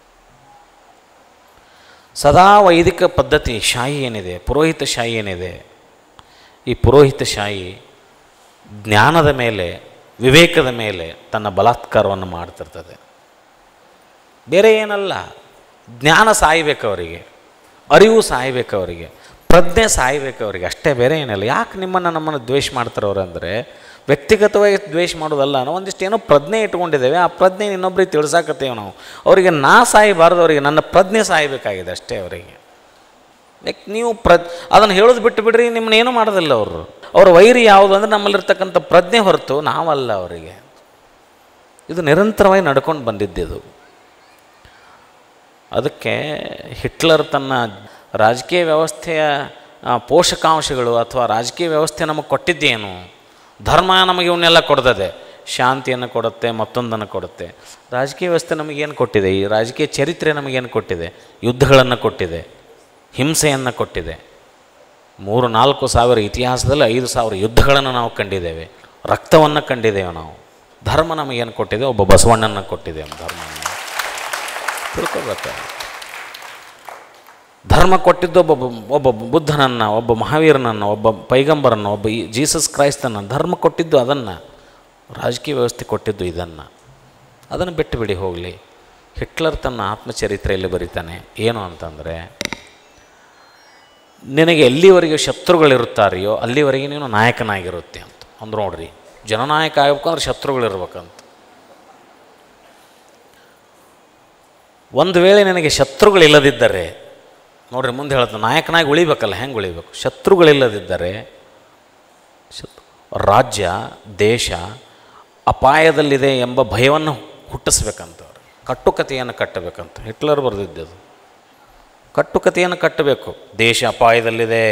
ಸದಾ ವೈದಿಕ ಪದ್ಧತಿ ಶಾಹಿ ಏನಿದೆ ಪುರೋಹಿತ ಶಾಹಿ ಏನಿದೆ ಈ ಪುರೋಹಿತ ಶಾಹಿ ಜ್ಞಾನದ ಮೇಲೆ ವಿವೇಕದ ಮೇಲೆ ತನ್ನ ಬಲಾತ್ಕಾರವನ್ನು ಮಾಡ್ತಿರ್ತದೆ ಬೇರೆ ಏನಲ್ಲ ಜ್ಞಾನ ಸಾಯ್ಬೇಕು ಅವರಿಗೆ ಅರಿವು ಸಾಯ್ಬೇಕು ಅವರಿಗೆ ಪ್ರಜ್ಞೆ ಸಾಯ್ಬೇಕು ಅವರಿಗೆ ಅಷ್ಟೇ ಬೇರೆ ಏನಿಲ್ಲ ಯಾಕೆ ನಿಮ್ಮನ್ನು ನಮ್ಮನ್ನು ದ್ವೇಷ ಮಾಡ್ತಾರೆ ಅವ್ರು ಅಂದರೆ ವ್ಯಕ್ತಿಗತವಾಗಿ ದ್ವೇಷ ಮಾಡೋದಲ್ಲ ನಾವು ಒಂದಿಷ್ಟು ಏನೋ ಪ್ರಜ್ಞೆ ಇಟ್ಕೊಂಡಿದ್ದೇವೆ ಆ ಪ್ರಜ್ಞೆ ಇನ್ನೊಬ್ರಿಗೆ ತಿಳ್ಸಾಕತ್ತೇವೆ ನಾವು ಅವರಿಗೆ ನಾ ಸಾಯಬಾರ್ದು ಅವರಿಗೆ ನನ್ನ ಪ್ರಜ್ಞೆ ಸಾಯಬೇಕಾಗಿದೆ ಅಷ್ಟೇ ಅವರಿಗೆ ಯಾಕೆ ನೀವು ಪ್ರ ಅದನ್ನು ಹೇಳೋದು ಬಿಟ್ಟು ಬಿಡ್ರಿ ನಿಮ್ಮನ್ನ ಏನೂ ಮಾಡೋದಿಲ್ಲ ಅವರು ಅವ್ರ ವೈರಿ ಯಾವುದು ಅಂದರೆ ನಮ್ಮಲ್ಲಿರ್ತಕ್ಕಂಥ ಪ್ರಜ್ಞೆ ಹೊರತು ನಾವಲ್ಲ ಅವರಿಗೆ ಇದು ನಿರಂತರವಾಗಿ ನಡ್ಕೊಂಡು ಬಂದಿದ್ದಿದು ಅದಕ್ಕೆ ಹಿಟ್ಲರ್ ತನ್ನ ರಾಜಕೀಯ ವ್ಯವಸ್ಥೆಯ ಆ, ಪೋಷಕಾಂಶಗಳು ಅಥವಾ ರಾಜಕೀಯ ವ್ಯವಸ್ಥೆ ನಮಗೆ ಕೊಟ್ಟಿದ್ದೇನು ಧರ್ಮ ನಮಗೆ ಇವನ್ನೆಲ್ಲ ಕೊಡ್ತದೆ ಶಾಂತಿಯನ್ನು ಕೊಡುತ್ತೆ ಮತ್ತೊಂದನ್ನು ಕೊಡುತ್ತೆ ರಾಜಕೀಯ ವ್ಯವಸ್ಥೆ ನಮಗೇನು ಕೊಟ್ಟಿದೆ ಈ ರಾಜಕೀಯ ಚರಿತ್ರೆ ನಮಗೇನು ಕೊಟ್ಟಿದೆ ಯುದ್ಧಗಳನ್ನು ಕೊಟ್ಟಿದೆ ಹಿಂಸೆಯನ್ನು ಕೊಟ್ಟಿದೆ ಮೂರು ನಾಲ್ಕು ಸಾವಿರ ಇತಿಹಾಸದಲ್ಲಿ ಐದು ಸಾವಿರ ಯುದ್ಧಗಳನ್ನು ನಾವು ಕಂಡಿದ್ದೇವೆ ರಕ್ತವನ್ನು ಕಂಡಿದ್ದೇವೆ ನಾವು ಧರ್ಮ ನಮಗೇನು ಕೊಟ್ಟಿದೆ ಒಬ್ಬ ಬಸವಣ್ಣನ ಕೊಟ್ಟಿದೆ ಧರ್ಮವನ್ನು ತಿಳ್ಕೊಬೇಕಾಗುತ್ತೆ ಧರ್ಮ ಕೊಟ್ಟಿದ್ದು ಒಬ್ಬ ಒಬ್ಬ ಬುದ್ಧನನ್ನು ಒಬ್ಬ ಮಹಾವೀರನನ್ನು ಒಬ್ಬ ಪೈಗಂಬರನ್ನು ಒಬ್ಬ ಈ ಜೀಸಸ್ ಕ್ರೈಸ್ತನ ಧರ್ಮ ಕೊಟ್ಟಿದ್ದು ಅದನ್ನು ರಾಜಕೀಯ ವ್ಯವಸ್ಥೆ ಕೊಟ್ಟಿದ್ದು ಇದನ್ನು ಅದನ್ನು ಬಿಟ್ಟು ಬಿಡಿ ಹೋಗಲಿ ಹಿಟ್ಲರ್ ತನ್ನ ಆತ್ಮಚರಿತ್ರೆಯಲ್ಲಿ ಬರೀತಾನೆ ಏನು ಅಂತಂದರೆ ನಿನಗೆ ಎಲ್ಲಿವರೆಗೆ ಶತ್ರುಗಳಿರುತ್ತಾರೆಯೋ ಅಲ್ಲಿವರೆಗೆ ನೀನು ನಾಯಕನಾಗಿರುತ್ತೆ ಅಂತ ಅಂದ್ರೆ ನೋಡ್ರಿ ಜನನಾಯಕ ಆಗಬೇಕು ಅಂದ್ರೆ ಶತ್ರುಗಳಿರ್ಬೇಕಂತ ಒಂದು ವೇಳೆ ನಿನಗೆ ಶತ್ರುಗಳಿಲ್ಲದಿದ್ದರೆ ನೋಡ್ರಿ ಮುಂದೆ ಹೇಳ್ತಾನೆ ನಾಯಕನಾಗಿ ಉಳಿಬೇಕಲ್ಲ ಹೆಂಗೆ ಉಳಿಬೇಕು ಶತ್ರುಗಳಿಲ್ಲದಿದ್ದರೆ ಶತ್ ರಾಜ್ಯ ದೇಶ ಅಪಾಯದಲ್ಲಿದೆ ಎಂಬ ಭಯವನ್ನು ಹುಟ್ಟಿಸ್ಬೇಕಂತವ್ರು ಕಟ್ಟುಕತೆಯನ್ನು ಕಟ್ಟಬೇಕಂತ ಹಿಟ್ಲರ್ ಬರೆದಿದ್ದದು ಕಟ್ಟುಕತೆಯನ್ನು ಕಟ್ಟಬೇಕು ದೇಶ ಅಪಾಯದಲ್ಲಿದೆ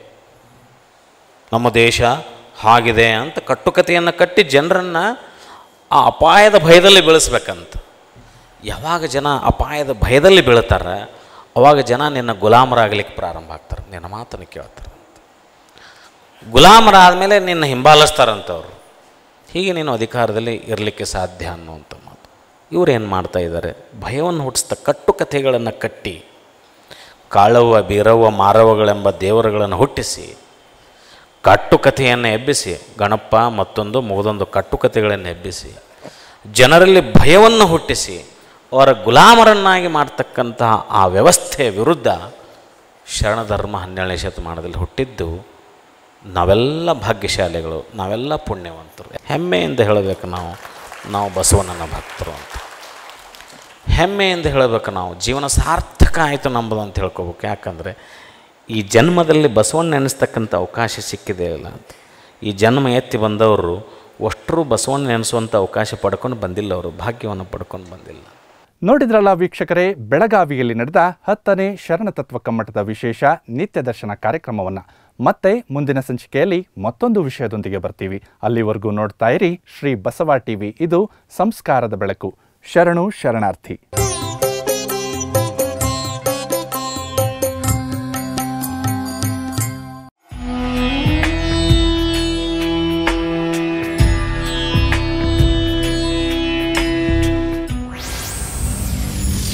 ನಮ್ಮ ದೇಶ ಹಾಗಿದೆ ಅಂತ ಕಟ್ಟುಕತೆಯನ್ನು ಕಟ್ಟಿ ಜನರನ್ನು ಆ ಅಪಾಯದ ಭಯದಲ್ಲಿ ಬೆಳೆಸ್ಬೇಕಂತ ಯಾವಾಗ ಜನ ಅಪಾಯದ ಭಯದಲ್ಲಿ ಬೀಳ್ತಾರೆ ಅವಾಗ ಜನ ನಿನ್ನ ಗುಲಾಮರಾಗಲಿಕ್ಕೆ ಪ್ರಾರಂಭ ಆಗ್ತಾರೆ ನಿನ್ನ ಮಾತನ್ನು ಕೇಳ್ತಾರೆ ಗುಲಾಮರಾದಮೇಲೆ ನಿನ್ನ ಹಿಂಬಾಲಿಸ್ತಾರಂತವ್ರು ಹೀಗೆ ನೀನು ಅಧಿಕಾರದಲ್ಲಿ ಇರಲಿಕ್ಕೆ ಸಾಧ್ಯ ಅನ್ನುವಂಥ ಮಾತು ಇವ್ರು ಏನು ಮಾಡ್ತಾ ಇದ್ದಾರೆ ಭಯವನ್ನು ಹುಟ್ಟಿಸ್ತಾ ಕಟ್ಟುಕತೆಗಳನ್ನು ಕಟ್ಟಿ ಕಾಳವ್ವ ಬೀರವ್ವ ಮಾರವ್ವಗಳೆಂಬ ದೇವರುಗಳನ್ನು ಹುಟ್ಟಿಸಿ ಕಟ್ಟುಕತೆಯನ್ನು ಎಬ್ಬಿಸಿ ಗಣಪ ಮತ್ತೊಂದು ಮೂದೊಂದು ಕಟ್ಟುಕತೆಗಳನ್ನು ಎಬ್ಬಿಸಿ ಜನರಲ್ಲಿ ಭಯವನ್ನು ಹುಟ್ಟಿಸಿ ಅವರ ಗುಲಾಮರನ್ನಾಗಿ ಮಾಡ್ತಕ್ಕಂತಹ ಆ ವ್ಯವಸ್ಥೆಯ ವಿರುದ್ಧ ಶರಣಧರ್ಮ ಹನ್ನೆರಡನೇ ಶತಮಾನದಲ್ಲಿ ಹುಟ್ಟಿದ್ದು ನಾವೆಲ್ಲ ಭಾಗ್ಯಶಾಲಿಗಳು ನಾವೆಲ್ಲ ಪುಣ್ಯವಂತರು ಹೆಮ್ಮೆಯಿಂದ ಹೇಳಬೇಕು ನಾವು ನಾವು ಬಸವಣ್ಣನ ಭಕ್ತರು ಅಂತ ಹೆಮ್ಮೆಯಿಂದ ಹೇಳಬೇಕು ನಾವು ಜೀವನ ಸಾರ್ಥಕ ಆಯಿತು ನಂಬುದು ಅಂತ ಹೇಳ್ಕೊಬೇಕು ಯಾಕಂದರೆ ಈ ಜನ್ಮದಲ್ಲಿ ಬಸವಣ್ಣ ನೆನೆಸ್ತಕ್ಕಂಥ ಅವಕಾಶ ಸಿಕ್ಕಿದೆ ಇಲ್ಲ ಅಂತ ಈ ಜನ್ಮ ಎತ್ತಿ ಬಂದವರು ಅಷ್ಟರೂ ಬಸವಣ್ಣ ನೆನೆಸುವಂಥ ಅವಕಾಶ ಪಡ್ಕೊಂಡು ಬಂದಿಲ್ಲ ಅವರು ಭಾಗ್ಯವನ್ನು ಪಡ್ಕೊಂಡು ಬಂದಿಲ್ಲ ನೋಡಿದ್ರಲ್ಲ ವೀಕ್ಷಕರೇ ಬೆಳಗಾವಿಯಲ್ಲಿ ನಡೆದ ಹತ್ತನೇ ಶರಣತತ್ವ ಕಮ್ಮಟದ ವಿಶೇಷ ನಿತ್ಯ ದರ್ಶನ ಕಾರ್ಯಕ್ರಮವನ್ನು ಮತ್ತೆ ಮುಂದಿನ ಸಂಚಿಕೆಯಲ್ಲಿ ಮತ್ತೊಂದು ವಿಷಯದೊಂದಿಗೆ ಬರ್ತೀವಿ ಅಲ್ಲಿವರೆಗೂ ನೋಡ್ತಾ ಇರಿ ಶ್ರೀ ಬಸವ ಟಿವಿ ಇದು ಸಂಸ್ಕಾರದ ಬೆಳಕು ಶರಣು ಶರಣಾರ್ಥಿ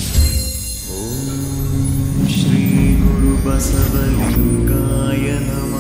श्रीगुरुबसवलिङ्गाय नमः